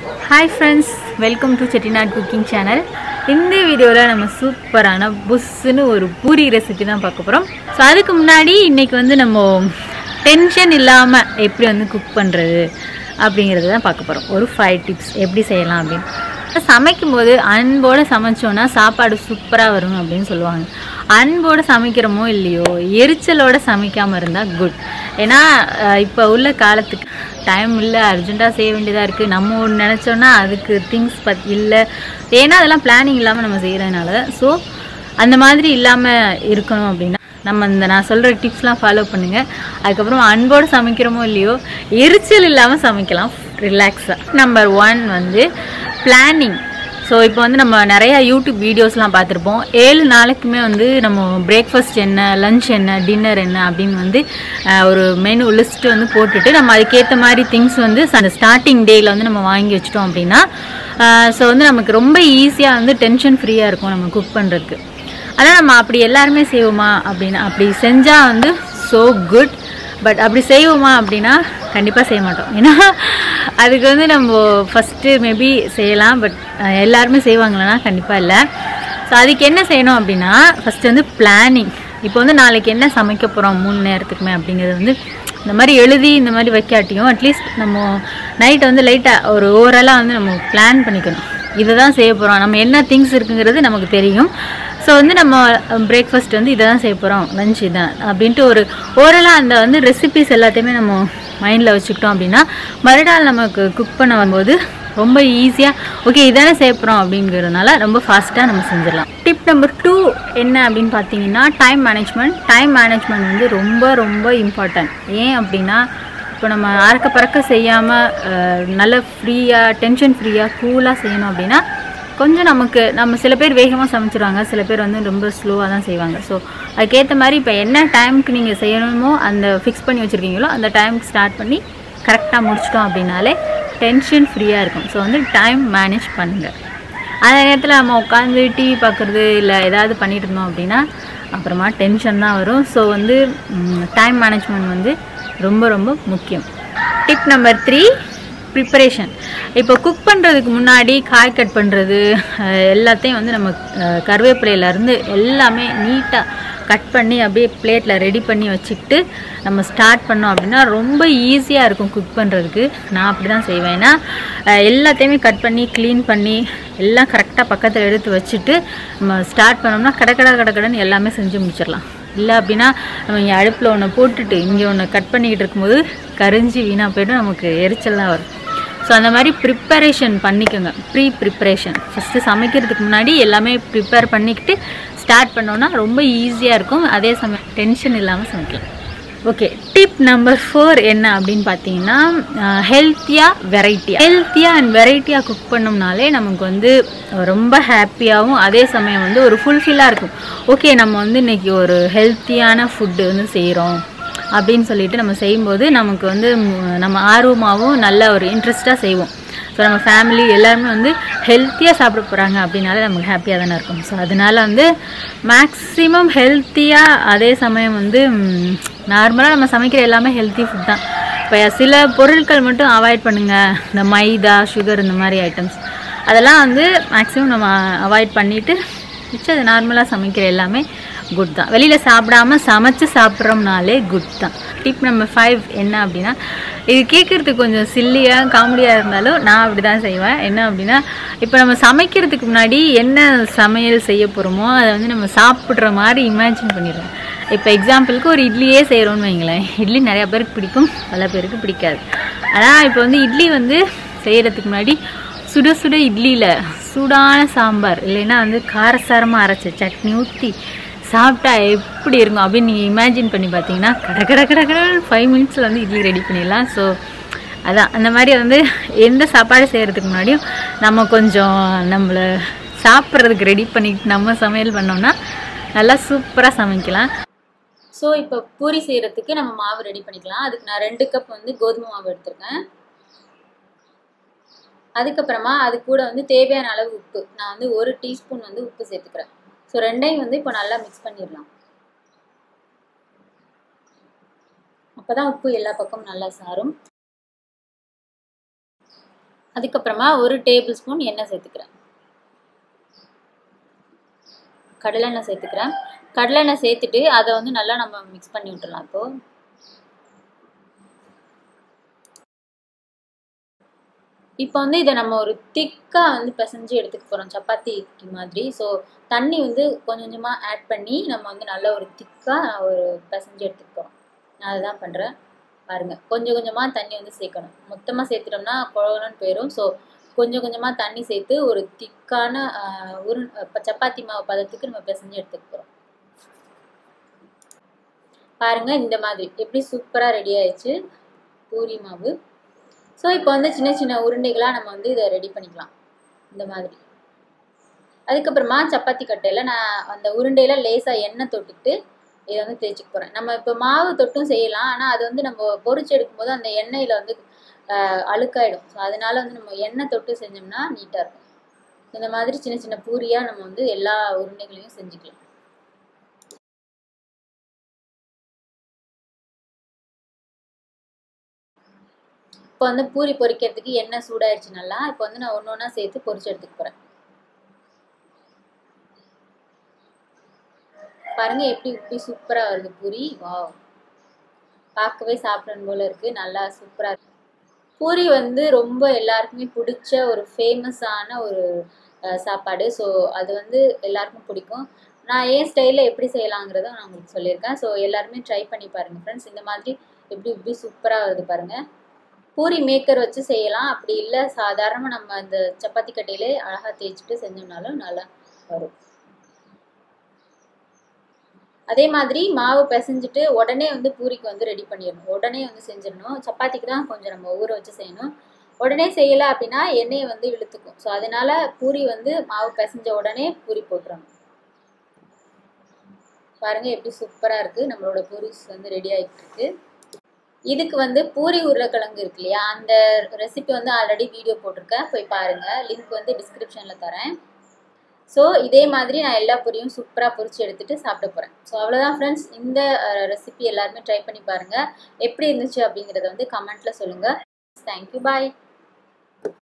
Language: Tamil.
hi friends welcome to Chettinad cooking channel இந்த வீடியோவில் நம்ம சூப்பரான புஷ்ஷுன்னு ஒரு பூரி ரெசிபி தான் பார்க்க போகிறோம் ஸோ அதுக்கு முன்னாடி இன்றைக்கி வந்து நம்ம டென்ஷன் இல்லாமல் எப்படி வந்து குக் பண்ணுறது அப்படிங்கிறத தான் பார்க்க போகிறோம் ஒரு ஃபைவ் டிப்ஸ் எப்படி செய்யலாம் அப்படின்னு சமைக்கும் போது அன்போடு சமைச்சோன்னா சாப்பாடு சூப்பராக வரும் அப்படின்னு சொல்லுவாங்க அன்போடு சமைக்கிறோமோ இல்லையோ எரிச்சலோடு சமைக்காமல் இருந்தால் குட் ஏன்னா இப்போ உள்ள காலத்துக்கு டைம் இல்லை அர்ஜென்ட்டாக செய்ய வேண்டியதாக இருக்குது நம்ம ஒன்று நினச்சோன்னா அதுக்கு திங்ஸ் பத் இல்லை ஏன்னா அதெல்லாம் பிளானிங் இல்லாமல் நம்ம செய்கிறதுனால ஸோ அந்த மாதிரி இல்லாமல் இருக்கணும் அப்படின்னா நம்ம இந்த நான் சொல்கிற டிப்ஸ்லாம் ஃபாலோ பண்ணுங்கள் அதுக்கப்புறம் அன்போடு சமைக்கிறோமோ இல்லையோ எரிச்சல் இல்லாமல் சமைக்கலாம் ரிலாக்ஸாக நம்பர் ஒன் வந்து பிளானிங் ஸோ இப்போ வந்து நம்ம நிறையா யூடியூப் வீடியோஸ்லாம் பார்த்துருப்போம் ஏழு நாளைக்குமே வந்து நம்ம பிரேக்ஃபாஸ்ட் என்ன லஞ்ச் என்ன டின்னர் என்ன அப்படின்னு வந்து அஹ், ஒரு மெனு லிஸ்ட்டு வந்து போட்டுட்டு நம்ம அதுக்கேற்ற மாதிரி திங்ஸ் வந்து அந்த ஸ்டார்டிங் டேயில் வந்து நம்ம வாங்கி வச்சிட்டோம் அப்படின்னா ஸோ வந்து நமக்கு ரொம்ப ஈஸியாக வந்து டென்ஷன் ஃப்ரீயாக இருக்கும் நம்ம குக் பண்ணுறதுக்கு ஆனால் நம்ம அப்படி எல்லாருமே செய்வோமா அப்படின்னா அப்படி செஞ்சால் வந்து ஸோ குட் பட் அப்படி செய்வோமா அப்படின்னா கண்டிப்பாக செய்ய மாட்டோம் ஏன்னா அதுக்கு வந்து நம்ம ஃபஸ்ட்டு மேபி செய்யலாம் பட் எல்லாருமே செய்வாங்களா கண்டிப்பாக இல்லை ஸோ அதுக்கு என்ன செய்யணும் அப்படின்னா ஃபஸ்ட்டு வந்து பிளானிங் இப்போ வந்து நாளைக்கு என்ன சமைக்க போகிறோம் மூணு நேரத்துக்குமே அப்படிங்கிறது வந்து இந்த மாதிரி எழுதி இந்த மாதிரி வைக்காட்டியும் அட்லீஸ்ட் நம்ம நைட் வந்து லைட்டாக ஒரு ஓவராலாக வந்து நம்ம பிளான் பண்ணிக்கணும் இதை தான் செய்ய போகிறோம் நம்ம என்ன திங்ஸ் இருக்குங்கிறது நமக்கு தெரியும் ஸோ வந்து நம்ம பிரேக்ஃபாஸ்ட் வந்து இதை தான் செய்ய போகிறோம் லஞ்ச் இதான் அப்படின்ட்டு ஒரு ஓரலாக அந்த வந்து ரெசிபிஸ் எல்லாத்தையுமே நம்ம மைண்டில் வச்சுக்கிட்டோம் அப்படின்னா மறுநாள் நமக்கு குக் பண்ண வரும்போது ரொம்ப ஈஸியாக ஓகே இதானே செய்ய போகிறோம் அப்படிங்கிறதுனால ரொம்ப ஃபாஸ்ட்டாக நம்ம செஞ்சிடலாம் டிப் நம்பர் டூ என்ன அப்படின்னு பார்த்தீங்கன்னா டைம் மேனேஜ்மெண்ட் டைம் மேனேஜ்மெண்ட் வந்து ரொம்ப ரொம்ப இம்பார்ட்டன்ட் ஏன் அப்படின்னா இப்போ நம்ம அறக்க பறக்க செய்யாமல் நல்ல ஃப்ரீயாக டென்ஷன் ஃப்ரீயாக கூலாக செய்யணும் அப்படின்னா கொஞ்சம் நமக்கு நம்ம சில பேர் வேகமாக சமைச்சிருவாங்க சில பேர் வந்து ரொம்ப ஸ்லோவாக தான் செய்வாங்க ஸோ அதுக்கேற்ற மாதிரி இப்போ என்ன டைமுக்கு நீங்கள் செய்யணுமோ அந்த ஃபிக்ஸ் பண்ணி வச்சுருக்கீங்களோ அந்த டைமுக்கு ஸ்டார்ட் பண்ணி கரெக்டாக முடிச்சிட்டோம் அப்படின்னாலே டென்ஷன் ஃப்ரீயாக இருக்கும் ஸோ வந்து டைம் மேனேஜ் பண்ணுங்கள் அந்த நேரத்தில் நம்ம உட்காந்து டிவி பார்க்குறது இல்லை ஏதாவது பண்ணிட்டு இருந்தோம் அப்படின்னா அப்புறமா டென்ஷன் தான் வரும் ஸோ வந்து டைம் மேனேஜ்மெண்ட் வந்து ரொம்ப ரொம்ப முக்கியம் டிப் நம்பர் த்ரீ ப்ரிப்பரேஷன் இப்போ குக் பண்ணுறதுக்கு முன்னாடி காய் கட் பண்ணுறது எல்லாத்தையும் வந்து நம்ம அஹ், கருவேப்பிலையிலேருந்து எல்லாமே நீட்டாக கட் பண்ணி அப்படியே பிளேட்டில் ரெடி பண்ணி வச்சுக்கிட்டு நம்ம ஸ்டார்ட் பண்ணோம் அப்படின்னா ரொம்ப ஈஸியாக இருக்கும் குக் பண்ணுறதுக்கு நான் அப்படி தான் செய்வேன் ஏன்னா அஹ், எல்லாத்தையுமே கட் பண்ணி க்ளீன் பண்ணி எல்லாம் கரெக்டாக பக்கத்தில் எடுத்து வச்சுட்டு நம்ம ஸ்டார்ட் பண்ணோம்னா கடை கடை கடை கடைன்னு எல்லாமே செஞ்சு முடிச்சிடலாம் இல்லை அப்படின்னா நம்ம இங்கே அடுப்பில் ஒன்று போட்டுட்டு இங்கே ஒன்று கட் பண்ணிக்கிட்டு இருக்கும்போது கரிஞ்சு வீணாக போய்ட்டு நமக்கு எரிச்சல்லாம் வரும் ஸோ அந்த மாதிரி ப்ரிப்பரேஷன் பண்ணிக்கோங்க ப்ரீ ப்ரிப்பரேஷன் ஃபஸ்ட்டு சமைக்கிறதுக்கு முன்னாடி எல்லாமே ப்ரிப்பேர் பண்ணிக்கிட்டு ஸ்டார்ட் பண்ணோன்னா ரொம்ப ஈஸியாக இருக்கும் அதே சமயம் டென்ஷன் இல்லாமல் சமைக்கலாம் ஓகே டிப் நம்பர் ஃபோர் என்ன அப்படின்னு பார்த்தீங்கன்னா ஹெல்த்தியாக வெரைட்டியாக ஹெல்த்தியாக அண்ட் வெரைட்டியாக குக் பண்ணோம்னாலே நமக்கு வந்து ரொம்ப ஹாப்பியாகவும் அதே சமயம் வந்து ஒரு ஃபுல்ஃபில்லாக இருக்கும் ஓகே நம்ம வந்து இன்னைக்கு ஒரு ஹெல்த்தியான ஃபுட்டு வந்து செய்கிறோம் அப்படின்னு சொல்லிட்டு நம்ம செய்யும்போது நமக்கு வந்து ம், நம்ம ஆர்வமாகவும் நல்ல ஒரு இன்ட்ரெஸ்ட்டாக செய்வோம் ஸோ நம்ம ஃபேமிலி எல்லாருமே வந்து ஹெல்த்தியாக சாப்பிட போகிறாங்க அப்படின்னாலே நமக்கு ஹாப்பியாக தானே இருக்கும் ஸோ அதனால வந்து மேக்ஸிமம் ஹெல்த்தியாக அதே சமயம் வந்து நார்மலாக நம்ம சமைக்கிற எல்லாமே ஹெல்த்தி ஃபுட் தான் இப்போ சில பொருட்கள் மட்டும் அவாய்ட் பண்ணுங்கள் இந்த மைதா சுகர் இந்த மாதிரி ஐட்டம்ஸ் அதெல்லாம் வந்து மேக்ஸிமம் நம்ம அவாய்ட் பண்ணிவிட்டு மிச்சம் நார்மலாக சமைக்கிற எல்லாமே குட் தான் வெளியில் சாப்பிடாம சமைச்சு சாப்பிட்றோம்னாலே குட் தான் டிப் நம்பர் ஃபைவ் என்ன அப்படின்னா இது கேட்குறதுக்கு கொஞ்சம் சில்லியாக காமெடியாக இருந்தாலும் நான் அப்படி தான் செய்வேன் என்ன அப்படின்னா இப்போ நம்ம சமைக்கிறதுக்கு முன்னாடி என்ன சமையல் செய்ய போகிறோமோ அதை வந்து நம்ம சாப்பிட்ற மாதிரி இமேஜின் பண்ணிடுறோம் இப்போ எக்ஸாம்பிளுக்கு ஒரு இட்லியே செய்கிறோன்னு வைங்களேன் இட்லி நிறையா பேருக்கு பிடிக்கும் பல பேருக்கு பிடிக்காது ஆனால் இப்போ வந்து இட்லி வந்து செய்கிறதுக்கு முன்னாடி சுட சுட இட்லியில் சூடான சாம்பார் இல்லைன்னா வந்து காரசாரமாக அரைச்ச சட்னி ஊற்றி சாப்பிட்டா எப்படி இருக்கும் அப்படின்னு நீங்கள் இமேஜின் பண்ணி பார்த்தீங்கன்னா கட கட கட கட ஃபைவ் மினிட்ஸில் வந்து இட்லி ரெடி பண்ணிடலாம் ஸோ அதான் அந்த மாதிரி வந்து எந்த சாப்பாடு செய்கிறதுக்கு முன்னாடியும் நம்ம கொஞ்சம் நம்மளை சாப்பிட்றதுக்கு ரெடி பண்ணிட்டு நம்ம சமையல் பண்ணோம்னா நல்லா சூப்பராக சமைக்கலாம் ஸோ இப்போ பூரி செய்கிறதுக்கு நம்ம மாவு ரெடி பண்ணிக்கலாம் அதுக்கு நான் ரெண்டு கப் வந்து கோதுமை மாவு எடுத்திருக்கேன் அதுக்கப்புறமா அது கூட வந்து தேவையான அளவு உப்பு நான் வந்து ஒரு டீஸ்பூன் வந்து உப்பு சேர்த்துக்கிறேன் ஸோ ரெண்டையும் வந்து இப்போ நல்லா மிக்ஸ் பண்ணிடலாம் அப்போ தான் உப்பு எல்லா பக்கமும் நல்லா சாரும் அதுக்கப்புறமா ஒரு டேபிள் ஸ்பூன் எண்ணெய் சேர்த்துக்கிறேன் கடலெண்ணெய் சேர்த்துக்கிறேன் கடலெண்ணெய் சேர்த்துட்டு அதை வந்து நல்லா நம்ம மிக்ஸ் பண்ணி விட்டுறலாம் இப்போ இப்போ வந்து இதை நம்ம ஒரு திக்காக வந்து பிசைஞ்சு எடுத்துக்க போகிறோம் சப்பாத்திக்கு மாதிரி ஸோ தண்ணி வந்து கொஞ்சம் கொஞ்சமாக ஆட் பண்ணி நம்ம வந்து நல்ல ஒரு திக்காக ஒரு பிசைஞ்சு எடுத்துக்க போகிறோம் நான் அதுதான் பண்ணுறேன் பாருங்கள் கொஞ்சம் கொஞ்சமாக தண்ணி வந்து சேர்க்கணும் மொத்தமாக சேர்த்துட்டோம்னா குழகுன்னு போயிடும் ஸோ கொஞ்சம் கொஞ்சமாக தண்ணி சேர்த்து ஒரு திக்கான உரு சப்பாத்தி மாவு பதத்துக்கு நம்ம பிசைஞ்சு எடுத்துக்க போகிறோம் பாருங்கள் இந்த மாதிரி எப்படி சூப்பராக ரெடி ஆயிடுச்சு பூரி மாவு ஸோ இப்போ வந்து சின்ன சின்ன உருண்டைகளாக நம்ம வந்து இதை ரெடி பண்ணிக்கலாம் இந்த மாதிரி அதுக்கப்புறமா சப்பாத்தி கட்டையில் நான் அந்த உருண்டையில் லேசாக எண்ணெய் தொட்டுட்டு இதை வந்து தேய்ச்சிக்க போகிறேன் நம்ம இப்போ மாவு தொட்டும் செய்யலாம் ஆனால் அது வந்து நம்ம பொறிச்சு எடுக்கும்போது அந்த எண்ணெயில் வந்து அழுக்காயிடும் ஸோ அதனால வந்து நம்ம எண்ணெய் தொட்டு செஞ்சோம்னா நீட்டாக இருக்கும் இந்த மாதிரி சின்ன சின்ன பூரியாக நம்ம வந்து எல்லா உருண்டைகளையும் செஞ்சுக்கலாம் இப்போ வந்து பூரி பொரிக்கிறதுக்கு எண்ணெய் சூடாயிடுச்சு நல்லா இப்போ வந்து நான் ஒன்று ஒன்றா சேர்த்து பொரிச்சு எடுத்துக்க போகிறேன் பாருங்க எப்படி உப்பி சூப்பராக வருது பூரி வா பார்க்கவே சாப்பிடணும் போல இருக்கு நல்லா சூப்பராக இருக்கு பூரி வந்து ரொம்ப எல்லாருக்குமே பிடிச்ச ஒரு ஃபேமஸான ஒரு சாப்பாடு ஸோ அது வந்து எல்லாருக்கும் பிடிக்கும் நான் ஏன் ஸ்டைலில் எப்படி செய்யலாங்கிறத நான் உங்களுக்கு சொல்லியிருக்கேன் ஸோ எல்லாருமே ட்ரை பண்ணி பாருங்கள் ஃப்ரெண்ட்ஸ் இந்த மாதிரி எப்படி இப்படி சூப்பராக வருது பாருங்கள் பூரி மேக்கர் வச்சு செய்யலாம் அப்படி இல்லை சாதாரணமாக நம்ம அந்த சப்பாத்தி கட்டையிலே அழகாக தேய்ச்சிட்டு செஞ்சோம்னாலும் நல்லா வரும் அதே மாதிரி மாவு பிசைஞ்சிட்டு உடனே வந்து பூரிக்கு வந்து ரெடி பண்ணிடணும் உடனே வந்து செஞ்சிடணும் சப்பாத்திக்கு தான் கொஞ்சம் நம்ம ஊற வச்சு செய்யணும் உடனே செய்யலை அப்படின்னா எண்ணெயை வந்து இழுத்துக்கும் ஸோ அதனால பூரி வந்து மாவு பிசைஞ்ச உடனே பூரி போட்டுறணும் பாருங்க எப்படி சூப்பராக இருக்குது நம்மளோட பூரிஸ் வந்து ரெடி ஆகிட்டு இருக்கு இதுக்கு வந்து பூரி உருளைக்கிழங்கு இருக்கு இல்லையா அந்த ரெசிபி வந்து ஆல்ரெடி வீடியோ போட்டிருக்கேன் போய் பாருங்கள் லிங்க் வந்து டிஸ்கிரிப்ஷனில் தரேன் ஸோ இதே மாதிரி நான் எல்லா பொரியும் சூப்பராக பொரிச்சு எடுத்துகிட்டு சாப்பிட போகிறேன் ஸோ அவ்வளோதான் ஃப்ரெண்ட்ஸ் இந்த ரெசிபி எல்லாருமே ட்ரை பண்ணி பாருங்கள் எப்படி இருந்துச்சு அப்படிங்கிறத வந்து கமெண்ட்டில் சொல்லுங்கள் தேங்க்யூ பாய்